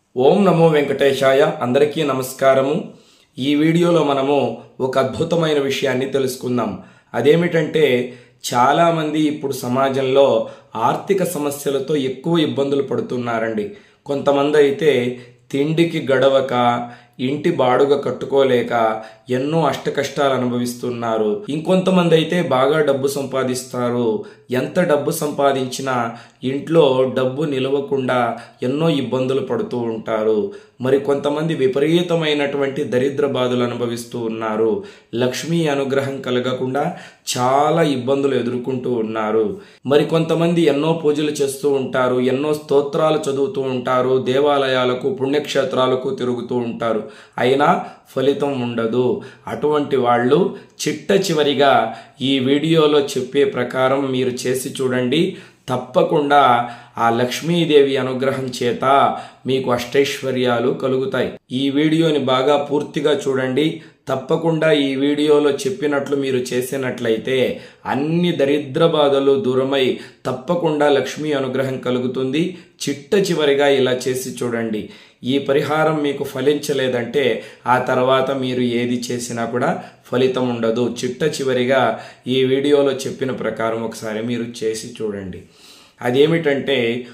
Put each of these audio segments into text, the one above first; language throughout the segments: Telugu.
ఓం నమో వెంకటేశాయ అందరికీ నమస్కారము ఈ వీడియోలో మనము ఒక అద్భుతమైన విషయాన్ని తెలుసుకుందాం అదేమిటంటే చాలామంది ఇప్పుడు సమాజంలో ఆర్థిక సమస్యలతో ఎక్కువ ఇబ్బందులు పడుతున్నారండి కొంతమంది అయితే తిండికి గడవక ఇంటి బాడుగ కట్టుకోలేక ఎన్నో అష్టకష్టాలు అనుభవిస్తున్నారు ఇంకొంతమంది అయితే బాగా డబ్బు సంపాదిస్తారు ఎంత డబ్బు సంపాదించినా ఇంట్లో డబ్బు నిలవకుండా ఎన్నో ఇబ్బందులు పడుతూ ఉంటారు మరి కొంతమంది విపరీతమైనటువంటి దరిద్ర బాధలు అనుభవిస్తూ ఉన్నారు లక్ష్మీ అనుగ్రహం కలగకుండా చాలా ఇబ్బందులు ఎదుర్కొంటూ ఉన్నారు మరి కొంతమంది ఎన్నో పూజలు చేస్తూ ఉంటారు ఎన్నో స్తోత్రాలు చదువుతూ ఉంటారు దేవాలయాలకు పుణ్యక్షేత్రాలకు తిరుగుతూ ఉంటారు అయినా ఫలితం ఉండదు అటువంటి వాళ్ళు చిట్ట చివరిగా ఈ వీడియోలో చెప్పే ప్రకారం మీరు చేసి చూడండి తప్పకుండా ఆ లక్ష్మీదేవి అనుగ్రహం చేత మీకు అష్టైశ్వర్యాలు కలుగుతాయి ఈ వీడియోని బాగా పూర్తిగా చూడండి తప్పకుండా ఈ వీడియోలో చెప్పినట్లు మీరు చేసినట్లయితే అన్ని దరిద్ర బాధలు దూరమై తప్పకుండా లక్ష్మీ అనుగ్రహం కలుగుతుంది చిట్ట చివరిగా ఇలా చేసి చూడండి ఈ పరిహారం మీకు ఫలించలేదంటే ఆ తర్వాత మీరు ఏది చేసినా కూడా ఫలితం ఉండదు చిట్ట చివరిగా ఈ వీడియోలో చెప్పిన ప్రకారం ఒకసారి మీరు చేసి చూడండి అదేమిటంటే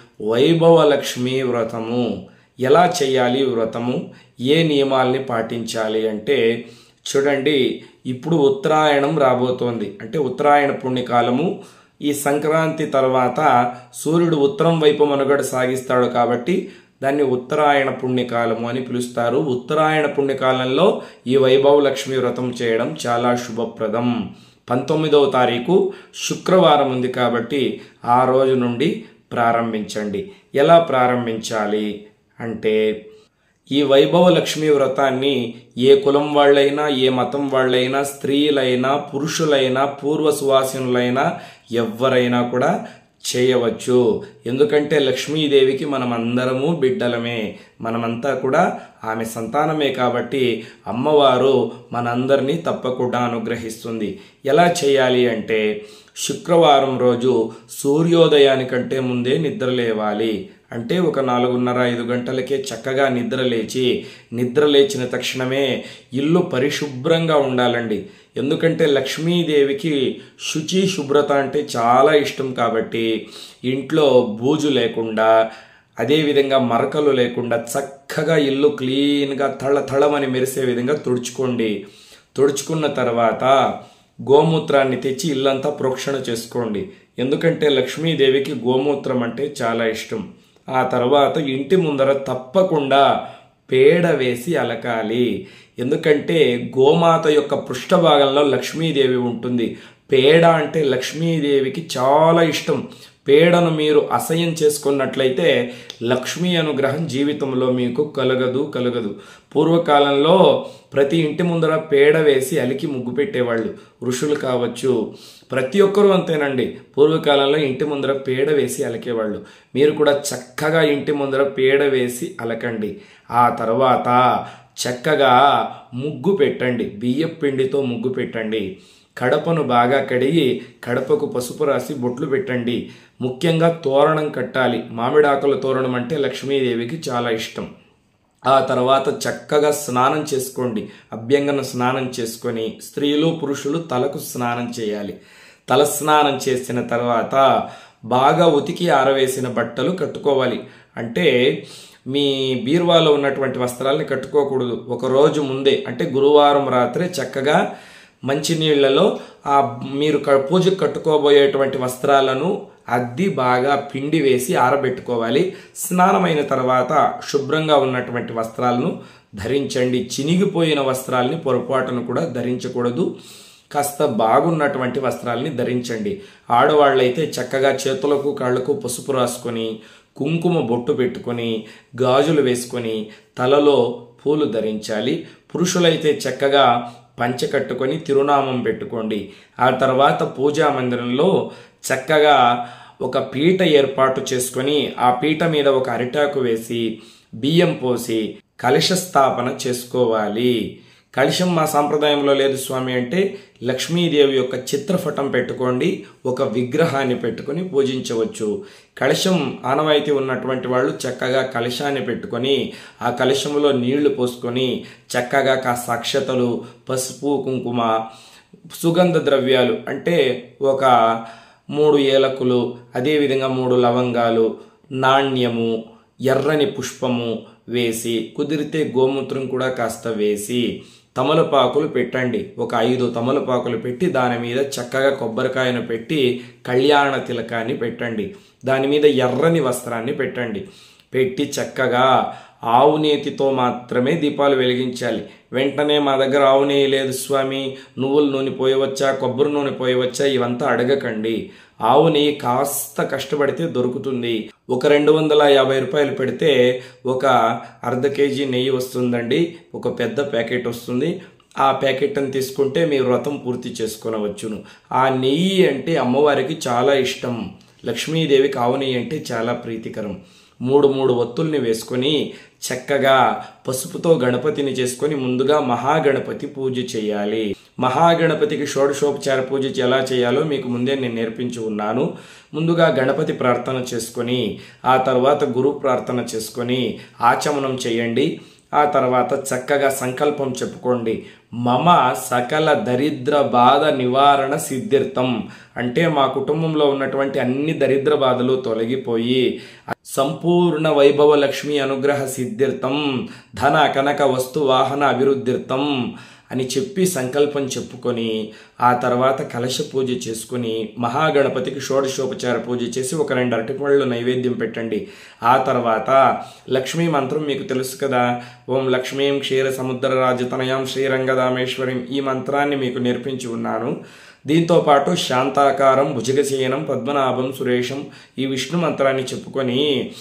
వైభవలక్ష్మి వ్రతము ఎలా చేయాలి వ్రతము ఏ నియమాల్ని పాటించాలి అంటే చూడండి ఇప్పుడు ఉత్తరాయణం రాబోతోంది అంటే ఉత్తరాయణ పుణ్యకాలము ఈ సంక్రాంతి తర్వాత సూర్యుడు ఉత్తరం వైపు మనుగడ సాగిస్తాడు కాబట్టి దాన్ని ఉత్తరాయణ పుణ్యకాలము అని పిలుస్తారు ఉత్తరాయణ పుణ్యకాలంలో ఈ వైభవ లక్ష్మి వ్రతం చేయడం చాలా శుభప్రదం పంతొమ్మిదవ తారీఖు శుక్రవారం ఉంది కాబట్టి ఆ రోజు నుండి ప్రారంభించండి ఎలా ప్రారంభించాలి అంటే ఈ వైభవ లక్ష్మి వ్రతాన్ని ఏ కులం వాళ్ళైనా ఏ మతం వాళ్ళైనా స్త్రీలైనా పురుషులైనా పూర్వ సువాసినులైనా ఎవరైనా కూడా చేయవచ్చు ఎందుకంటే లక్ష్మీదేవికి మనం అందరము బిడ్డలమే మనమంతా కూడా ఆమె సంతానమే కాబట్టి అమ్మవారు మనందరినీ తప్పకుండా అనుగ్రహిస్తుంది ఎలా చేయాలి అంటే శుక్రవారం రోజు సూర్యోదయానికంటే ముందే నిద్ర లేవాలి అంటే ఒక నాలుగున్నర ఐదు గంటలకే చక్కగా నిద్ర లేచి నిద్ర లేచిన తక్షణమే ఇల్లు పరిశుభ్రంగా ఉండాలండి ఎందుకంటే లక్ష్మీదేవికి శుచి శుభ్రత అంటే చాలా ఇష్టం కాబట్టి ఇంట్లో బూజు లేకుండా అదేవిధంగా మరకలు లేకుండా చక్కగా ఇల్లు క్లీన్గా తళ తళమని మెరిసే విధంగా తుడుచుకోండి తుడుచుకున్న తర్వాత గోమూత్రాన్ని తెచ్చి ఇల్లంతా ప్రోక్షణ చేసుకోండి ఎందుకంటే లక్ష్మీదేవికి గోమూత్రం అంటే చాలా ఇష్టం ఆ తర్వాత ఇంటి ముందర తప్పకుండా పేడ వేసి అలకాలి ఎందుకంటే గోమాత యొక్క పృష్ఠభాగంలో లక్ష్మీదేవి ఉంటుంది పేడ అంటే లక్ష్మీదేవికి చాలా ఇష్టం పేడను మీరు అసహ్యం చేసుకున్నట్లయితే లక్ష్మీ అనుగ్రహం జీవితంలో మీకు కలగదు కలగదు పూర్వకాలంలో ప్రతి ఇంటి ముందర పేడ వేసి అలికి ముగ్గు పెట్టేవాళ్ళు ఋషులు కావచ్చు ప్రతి ఒక్కరూ అంతేనండి పూర్వకాలంలో ఇంటి ముందర పేడ వేసి అలకేవాళ్ళు మీరు కూడా చక్కగా ఇంటి ముందర పేడ వేసి అలకండి ఆ తర్వాత చక్కగా ముగ్గు పెట్టండి బియ్యం పిండితో ముగ్గు పెట్టండి కడపను బాగా కడిగి కడపకు పసుపు రాసి బొట్లు పెట్టండి ముఖ్యంగా తోరణం కట్టాలి మామిడాకుల తోరణం అంటే లక్ష్మీదేవికి చాలా ఇష్టం ఆ తర్వాత చక్కగా స్నానం చేసుకోండి అభ్యంగన స్నానం చేసుకొని స్త్రీలు పురుషులు తలకు స్నానం చేయాలి తల స్నానం చేసిన తర్వాత బాగా ఉతికి ఆరవేసిన బట్టలు కట్టుకోవాలి అంటే మీ బీరువాలో ఉన్నటువంటి వస్త్రాలని కట్టుకోకూడదు ఒక రోజు ముందే అంటే గురువారం రాత్రి చక్కగా మంచినీళ్లలో ఆ మీరు పూజకు కట్టుకోబోయేటువంటి వస్త్రాలను అద్ది బాగా పిండి వేసి ఆరబెట్టుకోవాలి స్నానమైన తర్వాత శుభ్రంగా ఉన్నటువంటి వస్త్రాలను ధరించండి చినిగిపోయిన వస్త్రాలని పొరపాటును కూడా ధరించకూడదు కాస్త బాగున్నటువంటి వస్త్రాలని ధరించండి ఆడవాళ్ళైతే చక్కగా చేతులకు కాళ్లకు పసుపు రాసుకొని కుంకుమ బొట్టు పెట్టుకొని గాజులు వేసుకొని తలలో పూలు ధరించాలి పురుషులైతే చక్కగా పంచ కట్టుకొని తిరునామం పెట్టుకోండి ఆ తర్వాత పూజా మందిరంలో చక్కగా ఒక పీట ఏర్పాటు చేసుకొని ఆ పీట మీద ఒక అరిటాకు వేసి బియ్యం పోసి కలశ స్థాపన చేసుకోవాలి కలశం మా సాంప్రదాయంలో లేదు స్వామి అంటే లక్ష్మీదేవి యొక్క చిత్రపటం పెట్టుకోండి ఒక విగ్రహాన్ని పెట్టుకొని పూజించవచ్చు కలశం ఆనవాయితీ ఉన్నటువంటి వాళ్ళు చక్కగా కలశాన్ని పెట్టుకొని ఆ కలశంలో నీళ్లు పోసుకొని చక్కగా కాస్త అక్షతలు పసుపు కుంకుమ సుగంధ ద్రవ్యాలు అంటే ఒక మూడు ఏలకులు అదేవిధంగా మూడు లవంగాలు నాణ్యము ఎర్రని పుష్పము వేసి కుదిరితే గోమూత్రం కూడా కాస్త వేసి తమలపాకులు పెట్టండి ఒక ఐదు తమలపాకులు పెట్టి దాని మీద చక్కగా కొబ్బరికాయను పెట్టి కళ్యాణ తిలకాన్ని పెట్టండి దాని మీద ఎర్రని వస్త్రాన్ని పెట్టండి పెట్టి చక్కగా ఆవు నేతితో మాత్రమే దీపాలు వెలిగించాలి వెంటనే మా దగ్గర ఆవు నెయ్యి లేదు స్వామి నువ్వుల నూనె పోయవచ్చా కొబ్బరి నూనె పోయవచ్చా ఇవంతా అడగకండి ఆవు నెయ్యి కాస్త కష్టపడితే దొరుకుతుంది ఒక రెండు వందల యాభై రూపాయలు పెడితే ఒక అర్ధ కేజీ నెయ్యి వస్తుందండి ఒక పెద్ద ప్యాకెట్ వస్తుంది ఆ ప్యాకెట్ని తీసుకుంటే మీరు వ్రతం పూర్తి చేసుకొనవచ్చును ఆ నెయ్యి అంటే అమ్మవారికి చాలా ఇష్టం లక్ష్మీదేవికి ఆవు నెయ్యి అంటే చాలా ప్రీతికరం మూడు మూడు ఒత్తుల్ని వేసుకొని చక్కగా పసుపుతో గణపతిని చేసుకొని ముందుగా మహాగణపతి పూజ చేయాలి మహాగణపతికి షోడశోపచార పూజ ఎలా చేయాలో మీకు ముందే నేను నేర్పించి ఉన్నాను ముందుగా గణపతి ప్రార్థన చేసుకొని ఆ తర్వాత గురు ప్రార్థన చేసుకొని ఆచమనం చేయండి ఆ తర్వాత చక్కగా సంకల్పం చెప్పుకోండి మమ సకల దరిద్ర బాధ నివారణ సిద్ధిర్థం అంటే మా కుటుంబంలో ఉన్నటువంటి అన్ని దరిద్ర బాధలు తొలగిపోయి సంపూర్ణ వైభవ లక్ష్మి అనుగ్రహ సిద్ధిర్థం ధన కనక వస్తు వాహన అభివృద్ధిర్థం అని చెప్పి సంకల్పం చెప్పుకొని ఆ తర్వాత కలశ పూజ చేసుకుని మహాగణపతికి షోడశోపచార పూజ చేసి ఒక రెండు అరటిపళ్ళు నైవేద్యం పెట్టండి ఆ తర్వాత లక్ష్మీ మంత్రం మీకు తెలుసు కదా ఓం లక్ష్మీం క్షీర సముద్ర రాజతనయాం శ్రీరంగదామేశ్వరిం ఈ మంత్రాన్ని మీకు నేర్పించి ఉన్నాను దీంతో పాటు శాంతాకారం భుజగశయనం పద్మనాభం సురేషం ఈ విష్ణు మంత్రాన్ని చెప్పుకొని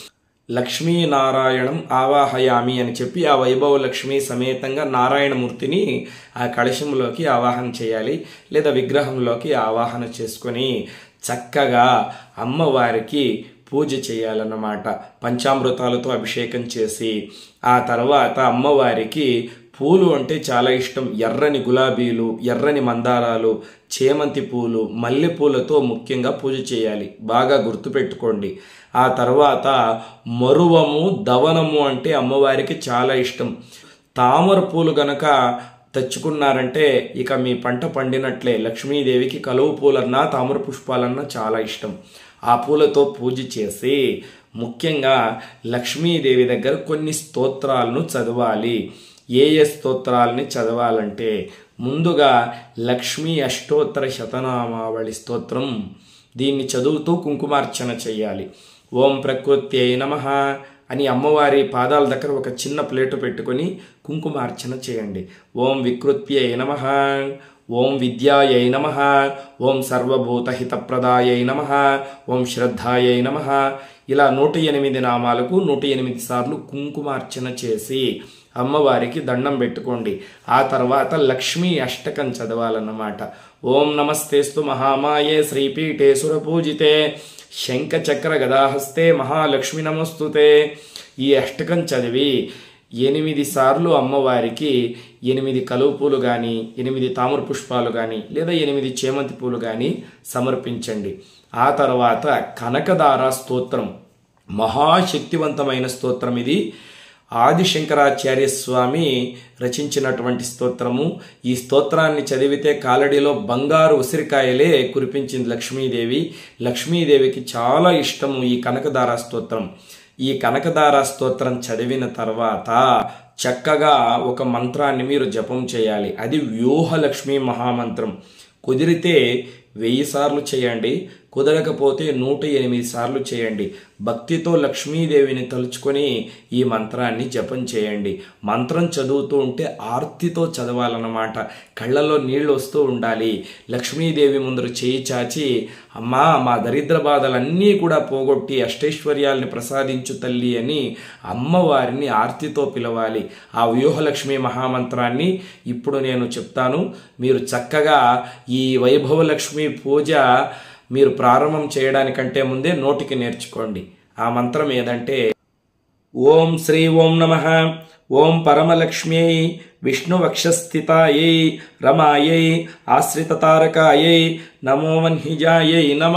లక్ష్మీనారాయణం ఆవాహయామి అని చెప్పి ఆ వైభవ లక్ష్మి సమేతంగా నారాయణమూర్తిని ఆ కలశంలోకి ఆవాహన చేయాలి లేదా విగ్రహంలోకి ఆవాహన చేసుకొని చక్కగా అమ్మవారికి పూజ చేయాలన్నమాట పంచామృతాలతో అభిషేకం చేసి ఆ తర్వాత అమ్మవారికి పూలు అంటే చాలా ఇష్టం ఎర్రని గులాబీలు ఎర్రని మందారాలు చేమంతి పూలు మల్లెపూలతో ముఖ్యంగా పూజ చేయాలి బాగా గుర్తుపెట్టుకోండి ఆ తర్వాత మరువము దవనము అంటే అమ్మవారికి చాలా ఇష్టం తామర పూలు గనక తెచ్చుకున్నారంటే ఇక మీ పంట పండినట్లే లక్ష్మీదేవికి కలువు పూలన్నా తామర పుష్పాలన్నా చాలా ఇష్టం ఆ పూలతో పూజ చేసి ముఖ్యంగా లక్ష్మీదేవి దగ్గర కొన్ని స్తోత్రాలను చదవాలి ఏ ఏ స్తోత్రాలని చదవాలంటే ముందుగా లక్ష్మీ అష్టోత్తర శతనామావళి స్తోత్రం దీన్ని చదువుతూ కుంకుమార్చన చేయాలి ఓం ప్రకృత్యై నమ అని అమ్మవారి పాదాల దగ్గర ఒక చిన్న ప్లేటు పెట్టుకొని కుంకుమార్చన చేయండి ఓం వికృత్యై నమ ఓం విద్యాయై నమ ఓం సర్వభూతహితప్రదాయై నమ ఓం శ్రద్ధాయై నమ ఇలా నూట ఎనిమిది నామాలకు నూట ఎనిమిది సార్లు కుంకుమార్చన చేసి అమ్మవారికి దండం పెట్టుకోండి ఆ తర్వాత లక్ష్మీ అష్టకం చదవాలన్నమాట ఓం నమస్తేస్తు మహామాయే శ్రీపీఠే సురపూజితే శంఖ చక్ర గదాహస్తే మహాలక్ష్మి నమస్తుతే ఈ అష్టకం చదివి ఎనిమిది సార్లు అమ్మవారికి ఎనిమిది కలువ పూలు కానీ ఎనిమిది తామర పుష్పాలు కానీ లేదా ఎనిమిది చేమంతి పూలు కానీ సమర్పించండి ఆ తర్వాత కనకదార స్తోత్రం మహాశక్తివంతమైన స్తోత్రం ఇది ఆదిశంకరాచార్య స్వామి రచించినటువంటి స్తోత్రము ఈ స్తోత్రాన్ని చదివితే కాలడిలో బంగారు ఉసిరికాయలే కురిపించింది లక్ష్మీదేవి లక్ష్మీదేవికి చాలా ఇష్టము ఈ కనకదార స్తోత్రం ఈ కనకదార స్తోత్రం చదివిన తర్వాత చక్కగా ఒక మంత్రాన్ని మీరు జపం చేయాలి అది వ్యూహలక్ష్మి మహామంత్రం కుదిరితే వెయ్యి సార్లు చేయండి కుదరకపోతే నూట ఎనిమిది సార్లు చేయండి భక్తితో లక్ష్మీదేవిని తలుచుకొని ఈ మంత్రాన్ని జపం చేయండి మంత్రం చదువుతూ ఉంటే ఆర్తితో చదవాలన్నమాట కళ్ళలో నీళ్లు వస్తూ ఉండాలి లక్ష్మీదేవి ముందర చేయి చాచి అమ్మా మా దరిద్ర బాధలన్నీ కూడా పోగొట్టి అష్టైశ్వర్యాల్ని ప్రసాదించు తల్లి అని అమ్మవారిని ఆర్తితో పిలవాలి ఆ వ్యూహలక్ష్మి మహామంత్రాన్ని ఇప్పుడు నేను చెప్తాను మీరు చక్కగా ఈ వైభవలక్ష్మి పూజ మీరు ప్రారంభం చేయడానికంటే ముందే నోటికి నేర్చుకోండి ఆ మంత్రం ఏదంటే ఓం శ్రీ ఓం నమ ఓం పరమలక్ష్మ్యై విష్ణువక్షస్థితాయై రమాయై ఆశ్రితతారకాయై నమో వన్హిజాయై నమ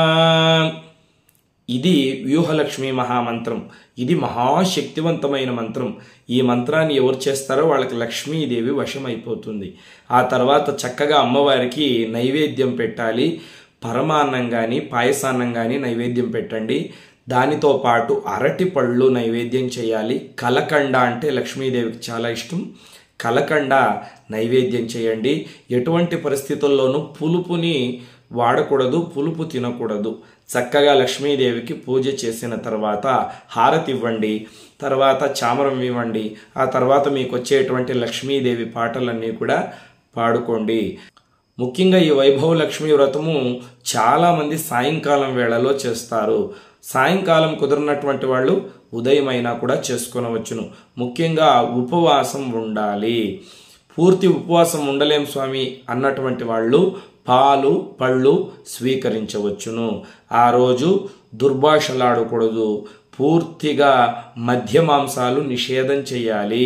ఇది వ్యూహలక్ష్మి మహామంత్రం ఇది మహాశక్తివంతమైన మంత్రం ఈ మంత్రాన్ని ఎవరు చేస్తారో వాళ్ళకి లక్ష్మీదేవి వశమైపోతుంది ఆ తర్వాత చక్కగా అమ్మవారికి నైవేద్యం పెట్టాలి పరమాన్నం కానీ పాయసాన్నం కానీ నైవేద్యం పెట్టండి దానితో పాటు అరటి పళ్ళు నైవేద్యం చేయాలి కలకండ అంటే లక్ష్మీదేవికి చాలా ఇష్టం కలకండ నైవేద్యం చేయండి ఎటువంటి పరిస్థితుల్లోనూ పులుపుని వాడకూడదు పులుపు తినకూడదు చక్కగా లక్ష్మీదేవికి పూజ చేసిన తర్వాత హారతి ఇవ్వండి తర్వాత చామరం ఇవ్వండి ఆ తర్వాత మీకు వచ్చేటువంటి లక్ష్మీదేవి పాటలన్నీ కూడా పాడుకోండి ముఖ్యంగా ఈ వైభవ లక్ష్మీ వ్రతము చాలామంది సాయంకాలం వేళలో చేస్తారు సాయంకాలం కుదిరినటువంటి వాళ్ళు ఉదయమైనా కూడా చేసుకొనవచ్చును ముఖ్యంగా ఉపవాసం ఉండాలి పూర్తి ఉపవాసం ఉండలేం స్వామి అన్నటువంటి వాళ్ళు పాలు పళ్ళు స్వీకరించవచ్చును ఆ రోజు దుర్భాషలాడకూడదు పూర్తిగా మధ్య మాంసాలు నిషేధం చేయాలి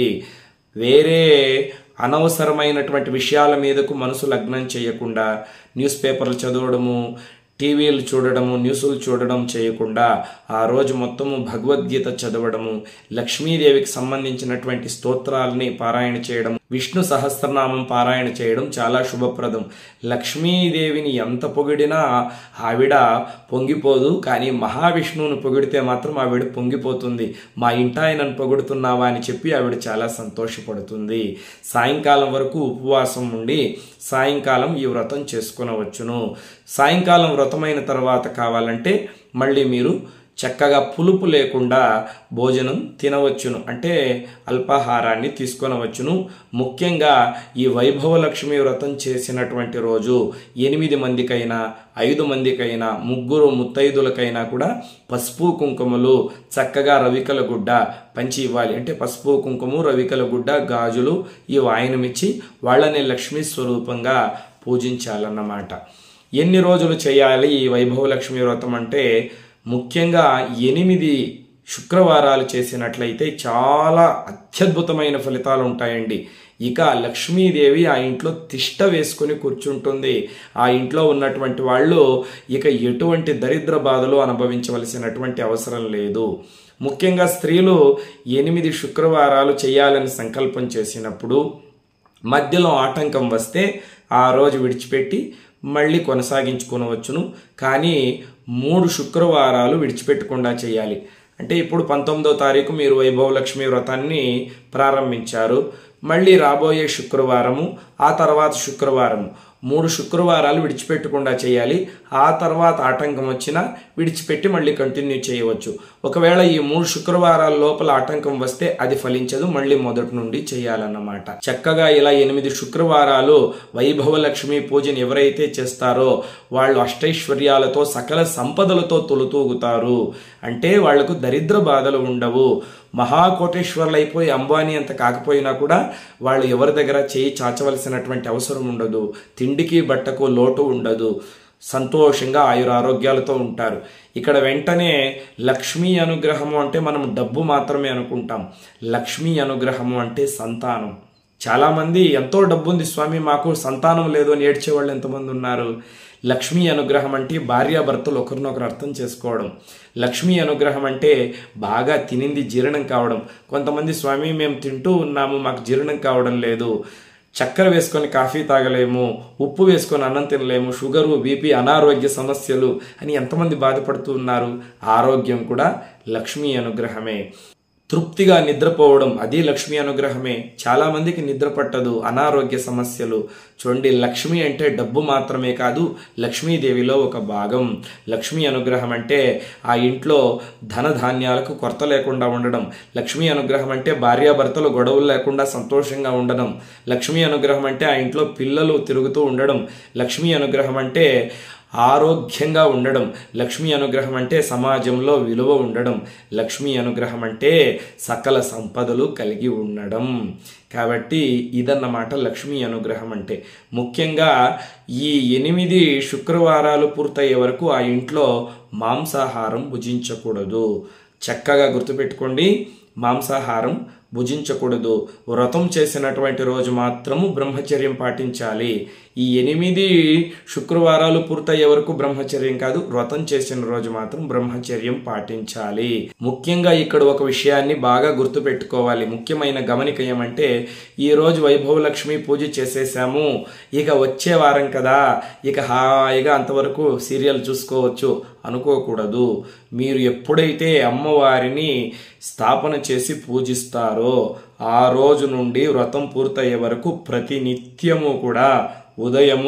వేరే అనవసరమైనటువంటి విషయాల మీదకు మనసు లగ్నం చేయకుండా న్యూస్ పేపర్లు చదవడము టీవీలు చూడడము న్యూస్లు చూడడం చేయకుండా ఆ రోజు మొత్తము భగవద్గీత చదవడము లక్ష్మీదేవికి సంబంధించినటువంటి స్తోత్రాలని పారాయణ చేయడం విష్ణు సహస్రనామం పారాయణ చేయడం చాలా శుభప్రదం లక్ష్మీదేవిని ఎంత పొగిడినా ఆవిడ పొంగిపోదు కానీ మహావిష్ణువును పొగిడితే మాత్రం ఆవిడ పొంగిపోతుంది మా ఇంట ఆయనను పొగుడుతున్నావా అని చెప్పి ఆవిడ చాలా సంతోషపడుతుంది సాయంకాలం వరకు ఉపవాసం ఉండి సాయంకాలం ఈ వ్రతం చేసుకునవచ్చును సాయంకాలం వ్రతమైన తర్వాత కావాలంటే మళ్ళీ మీరు చక్కగా పులుపు లేకుండా భోజనం తినవచ్చును అంటే అల్పాహారాన్ని తీసుకొనవచ్చును ముఖ్యంగా ఈ వైభవ లక్ష్మి వ్రతం చేసినటువంటి రోజు ఎనిమిది మందికైనా ఐదు మందికైనా ముగ్గురు ముత్తైదులకైనా కూడా పసుపు కుంకుమలు చక్కగా రవికల గుడ్డ పంచి ఇవ్వాలి అంటే పసుపు కుంకుమ రవికల గుడ్డ గాజులు ఈ వాయనమిచ్చి వాళ్ళని లక్ష్మీ స్వరూపంగా పూజించాలన్నమాట ఎన్ని రోజులు చేయాలి ఈ వైభవ లక్ష్మి వ్రతం అంటే ముఖ్యంగా ఎనిమిది శుక్రవారాలు చేసినట్లయితే చాలా అత్యద్భుతమైన ఫలితాలు ఉంటాయండి ఇక లక్ష్మీదేవి ఆ ఇంట్లో తిష్ట వేసుకుని కూర్చుంటుంది ఆ ఇంట్లో ఉన్నటువంటి వాళ్ళు ఇక ఎటువంటి దరిద్ర బాధలు అనుభవించవలసినటువంటి అవసరం లేదు ముఖ్యంగా స్త్రీలు ఎనిమిది శుక్రవారాలు చేయాలని సంకల్పం చేసినప్పుడు మధ్యలో ఆటంకం వస్తే ఆ రోజు విడిచిపెట్టి మళ్ళీ కొనసాగించుకోనవచ్చును కానీ మూడు శుక్రవారాలు విడిచిపెట్టకుండా చేయాలి అంటే ఇప్పుడు పంతొమ్మిదో తారీఖు మీరు వైభవ లక్ష్మి వ్రతాన్ని ప్రారంభించారు మళ్ళీ రాబోయే శుక్రవారము ఆ తర్వాత శుక్రవారము మూడు శుక్రవారాలు విడిచిపెట్టకుండా చేయాలి ఆ తర్వాత ఆటంకం వచ్చినా విడిచిపెట్టి మళ్ళీ కంటిన్యూ చేయవచ్చు ఒకవేళ ఈ మూడు శుక్రవారాల లోపల ఆటంకం వస్తే అది ఫలించదు మళ్ళీ మొదటి నుండి చేయాలన్నమాట చక్కగా ఇలా ఎనిమిది శుక్రవారాలు వైభవ లక్ష్మి పూజను ఎవరైతే చేస్తారో వాళ్ళు అష్టైశ్వర్యాలతో సకల సంపదలతో తొలుతూగుతారు అంటే వాళ్లకు దరిద్ర బాధలు ఉండవు మహాకోటేశ్వర్లు అయిపోయి అంబానీ అంత కాకపోయినా కూడా వాళ్ళు ఎవరి దగ్గర చేయి చాచవలసినటువంటి అవసరం ఉండదు తిండికి బట్టకు లోటు ఉండదు సంతోషంగా ఆయురారోగ్యాలతో ఉంటారు ఇక్కడ వెంటనే లక్ష్మీ అనుగ్రహము అంటే మనం డబ్బు మాత్రమే అనుకుంటాం లక్ష్మీ అనుగ్రహము అంటే సంతానం చాలామంది ఎంతో డబ్బు ఉంది స్వామి మాకు సంతానం లేదు అని ఏడ్చేవాళ్ళు ఎంతమంది ఉన్నారు లక్ష్మీ అనుగ్రహం అంటే భార్యాభర్తలు ఒకరినొకరు అర్థం చేసుకోవడం లక్ష్మీ అనుగ్రహం అంటే బాగా తినింది జీర్ణం కావడం కొంతమంది స్వామి మేము తింటూ ఉన్నాము మాకు జీర్ణం కావడం లేదు చక్కెర వేసుకొని కాఫీ తాగలేము ఉప్పు వేసుకొని అన్నం తినలేము షుగరు బీపీ అనారోగ్య సమస్యలు అని ఎంతమంది బాధపడుతూ ఉన్నారు ఆరోగ్యం కూడా లక్ష్మీ అనుగ్రహమే తృప్తిగా నిద్రపోవడం అది లక్ష్మీ అనుగ్రహమే చాలా మందికి నిద్ర పట్టదు అనారోగ్య సమస్యలు చూడండి లక్ష్మి అంటే డబ్బు మాత్రమే కాదు లక్ష్మీదేవిలో ఒక భాగం లక్ష్మీ అనుగ్రహం అంటే ఆ ఇంట్లో ధన ధాన్యాలకు కొరత లేకుండా ఉండడం లక్ష్మీ అనుగ్రహం అంటే భార్యాభర్తలు గొడవలు లేకుండా సంతోషంగా ఉండడం లక్ష్మీ అనుగ్రహం అంటే ఆ ఇంట్లో పిల్లలు తిరుగుతూ ఉండడం లక్ష్మీ అనుగ్రహం అంటే ఆరోగ్యంగా ఉండడం లక్ష్మీ అనుగ్రహం అంటే సమాజంలో విలువ ఉండడం లక్ష్మీ అనుగ్రహం అంటే సకల సంపదలు కలిగి ఉండడం కాబట్టి ఇదన్నమాట లక్ష్మీ అనుగ్రహం అంటే ముఖ్యంగా ఈ ఎనిమిది శుక్రవారాలు పూర్తయ్యే వరకు ఆ ఇంట్లో మాంసాహారం భుజించకూడదు చక్కగా గుర్తుపెట్టుకోండి మాంసాహారం భుజించకూడదు వ్రతం చేసినటువంటి రోజు మాత్రము బ్రహ్మచర్యం పాటించాలి ఈ ఎనిమిది శుక్రవారాలు పూర్తయ్యే వరకు బ్రహ్మచర్యం కాదు వ్రతం చేసిన రోజు మాత్రం బ్రహ్మచర్యం పాటించాలి ముఖ్యంగా ఇక్కడ ఒక విషయాన్ని బాగా గుర్తుపెట్టుకోవాలి ముఖ్యమైన గమనిక ఏమంటే ఈ రోజు వైభవలక్ష్మి పూజ చేసేసాము ఇక వచ్చే వారం కదా ఇక హాయిగా అంతవరకు సీరియల్ చూసుకోవచ్చు అనుకోకూడదు మీరు ఎప్పుడైతే అమ్మవారిని స్థాపన చేసి పూజిస్తారో ఆ రోజు నుండి వ్రతం పూర్తయ్యే వరకు ప్రతి నిత్యము కూడా ఉదయము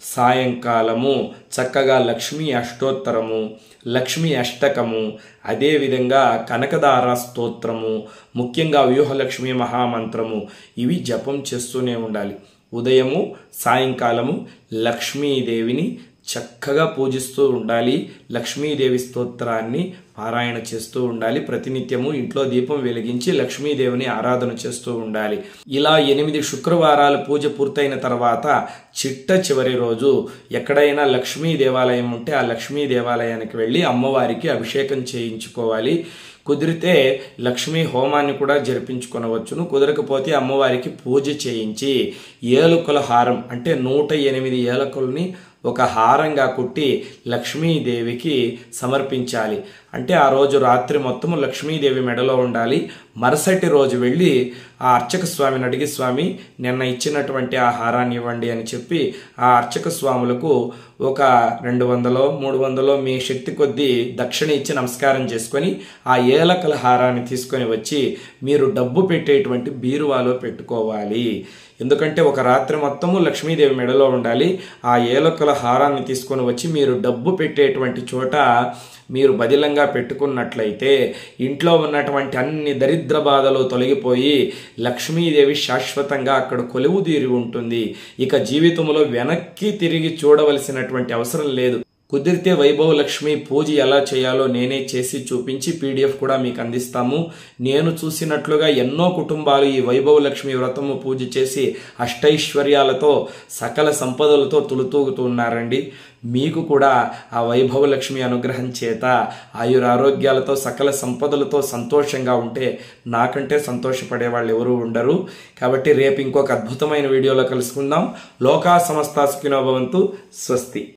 సాయంకాలము చక్కగా లక్ష్మీ అష్టోత్తరము లక్ష్మీ అష్టకము అదేవిధంగా కనకదార స్తోత్రము ముఖ్యంగా వ్యూహలక్ష్మి మహామంత్రము ఇవి జపం చేస్తూనే ఉండాలి ఉదయము సాయంకాలము లక్ష్మీదేవిని చక్కగా పూజిస్తూ ఉండాలి లక్ష్మీదేవి స్తోత్రాన్ని పారాయణ చేస్తూ ఉండాలి ప్రతినిత్యము ఇంట్లో దీపం వెలిగించి లక్ష్మీదేవిని ఆరాధన చేస్తూ ఉండాలి ఇలా ఎనిమిది శుక్రవారాల పూజ పూర్తయిన తర్వాత చిట్ట చివరి రోజు ఎక్కడైనా లక్ష్మీ దేవాలయం ఉంటే ఆ లక్ష్మీ దేవాలయానికి వెళ్ళి అమ్మవారికి అభిషేకం చేయించుకోవాలి కుదిరితే లక్ష్మీ హోమాన్ని కూడా జరిపించుకొనవచ్చును కుదరకపోతే అమ్మవారికి పూజ చేయించి ఏలుకల హారం అంటే నూట ఎనిమిది ఏలకుల్ని ఒక హారంగా కుట్టి లక్ష్మీదేవికి సమర్పించాలి అంటే ఆ రోజు రాత్రి మొత్తము లక్ష్మీదేవి మెడలో ఉండాలి మరుసటి రోజు వెళ్ళి ఆ అర్చక స్వామిని అడిగి స్వామి నిన్న ఇచ్చినటువంటి ఆ హారాన్ని ఇవ్వండి అని చెప్పి ఆ అర్చక స్వాములకు ఒక రెండు వందలో మూడు వందలో మీ శక్తి కొద్దీ దక్షిణ ఇచ్చి నమస్కారం చేసుకొని ఆ ఏలకల హారాన్ని తీసుకొని వచ్చి మీరు డబ్బు పెట్టేటువంటి బీరువాలో పెట్టుకోవాలి ఎందుకంటే ఒక రాత్రి మొత్తము లక్ష్మీదేవి మెడలో ఉండాలి ఆ ఏలకల హారాన్ని తీసుకొని వచ్చి మీరు డబ్బు పెట్టేటువంటి చోట మీరు బదిలంగా పెట్టుకున్నట్లయితే ఇంట్లో ఉన్నటువంటి అన్ని దరిద్ర బాధలు తొలగిపోయి లక్ష్మీదేవి శాశ్వతంగా అక్కడ కొలువు తీరి ఉంటుంది ఇక జీవితంలో వెనక్కి తిరిగి చూడవలసినటువంటి అవసరం లేదు కుదిరితే వైభవ లక్ష్మి పూజ ఎలా చేయాలో నేనే చేసి చూపించి పీడిఎఫ్ కూడా మీకు అందిస్తాము నేను చూసినట్లుగా ఎన్నో కుటుంబాలు ఈ వైభవ లక్ష్మి వ్రతము పూజ చేసి అష్టైశ్వర్యాలతో సకల సంపదలతో తులుతూగుతున్నారండి మీకు కూడా ఆ వైభవ లక్ష్మి అనుగ్రహం చేత ఆయురారోగ్యాలతో సకల సంపదలతో సంతోషంగా ఉంటే నాకంటే సంతోషపడే వాళ్ళు ఎవరు ఉండరు కాబట్టి రేపు ఇంకొక అద్భుతమైన వీడియోలో కలుసుకుందాం లోకా సమస్త సుఖినోభవంతు స్వస్తి